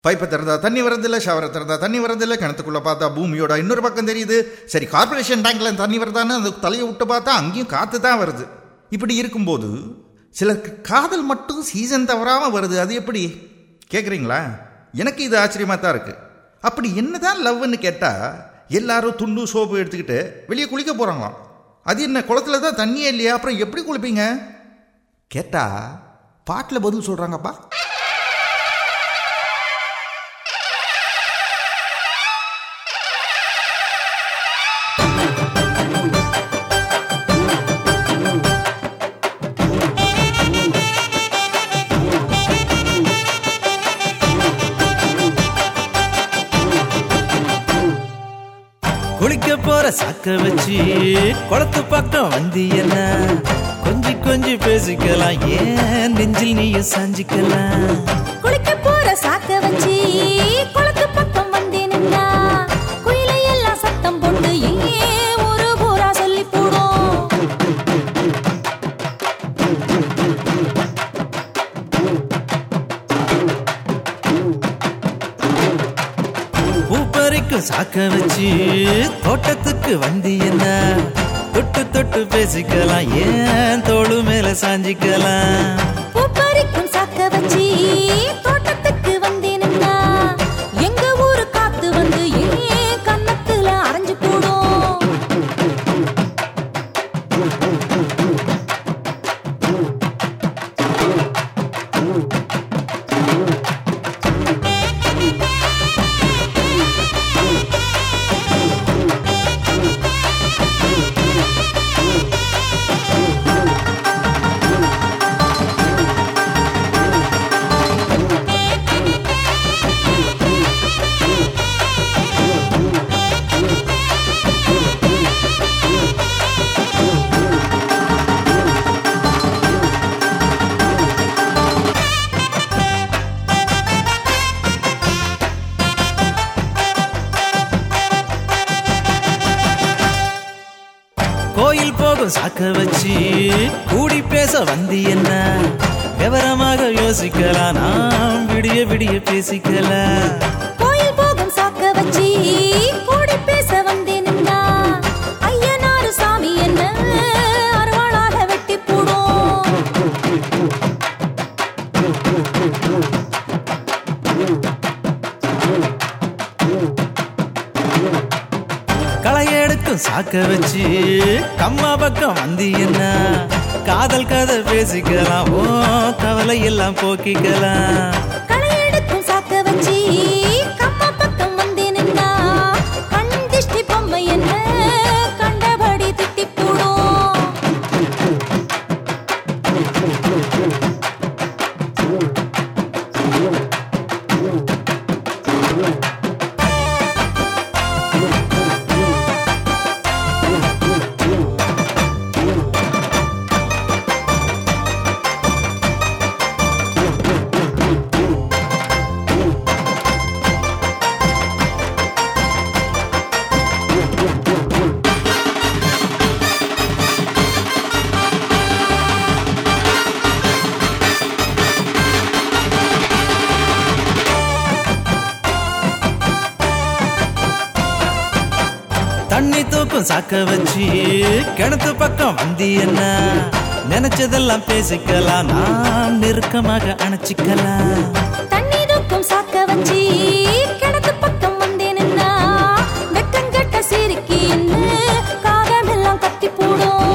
பைப்பை திறந்தா தண்ணி வரதில்ல ஷவரை திறந்தா தண்ணி வரதில்ல கிணத்துக்குள்ள பார்த்தா பூமியோட இன்னொரு பக்கம் தெரியுது சரி கார்ப்பரேஷன் டேங்க்ல தண்ணி வருதான்னு அந்த தலையை விட்டு பார்த்தா அங்கேயும் காற்று தான் வருது இப்படி இருக்கும்போது சிலருக்கு காதல் மட்டும் சீசன் தவறாமல் வருது அது எப்படி கேட்குறீங்களா எனக்கு இது ஆச்சரியமாக தான் இருக்குது அப்படி என்னதான் லவ்னு கேட்டால் எல்லாரும் துண்டு சோப்பு எடுத்துக்கிட்டு வெளியே குளிக்க போகிறாங்களாம் அது என்ன குளத்துல தான் தண்ணியே இல்லையா அப்புறம் எப்படி குளிப்பீங்க கேட்டால் பாட்டில் பதில் சொல்கிறாங்கப்பா குளிக்க போற சாக்க வச்சு குளத்து பக்கம் வந்து என்ன கொஞ்சி கொஞ்சி பேசிக்கலாம் ஏன் நெஞ்சில் நீயும் சாஞ்சிக்கலாம் குளிக்க போற சாக்க வச்சு குளத்து பக்கம் வந்தேனுங்களா குயிலை எல்லாம் சத்தம் போட்டு ஏன் ஒரு பூரா சொல்லி போடும் பூப்பறிக்கும் சாக்க வச்சு தோட்டத்துக்கு வந்து என்ன தொட்டு தொட்டு பேசிக்கலாம் ஏன் தோடு மேல சாஞ்சிக்கலாம் பூப்பறிக்கும் சாக்க வச்சு தோட்டத்துக்கு வந்தேனுங்களா எங்க ஊரு காத்து வந்து ஏன் கன்னத்துல அரைஞ்சு போடும் கோயில் போகும் சாக்க வச்சு கூடி பேச வந்து என்ன விவரமாக யோசிக்கலாம் நாம் விடிய விடிய பேசிக்கலாம் கோயில் போகும் சாக்க வச்சு கூடி பேச வந்தேனுங்களா ஐயனாரு சாமி என்ன அருவாளால வெட்டி போடும் களை எடுக்கும் சாக்க வச்சு கம்மா பக்கம் வந்து என்ன காதல் கதை பேசிக்கலாம் ஓ கவலை எல்லாம் போக்கிக்கலாம் களையெடுக்கும் சாக்க வச்சு கம்மா பக்கம் வந்தேனுங்களா கண் திஷ்டி பொம்மை என்ன கண்டபடி திட்டி போடும் தண்ணி தூக்கும் சாக்க வச்சு கிணத்து பக்கம் வந்து என்ன நினைச்சதெல்லாம் பேசிக்கலாம் நாம் நெருக்கமாக அணைச்சிக்கலாம் தண்ணி தூக்கும் சாக்க வச்சு கிணத்து பக்கம் வந்தேனுங்களா வெக்கங்கட்ட சிரிக்கி என்ன காகமெல்லாம் கத்தி போடும்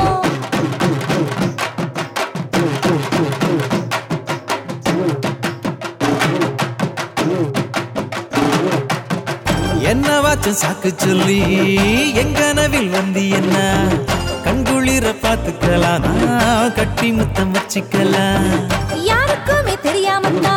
என்ன வாச்சும் சாக்கு சொல்லி எங்க நவில் வந்து என்ன கண்குளிர பார்த்துக்கலாம் நான் கட்டி முத்தம் வச்சுக்கலாம் யாருக்குமே தெரியாமத்தான்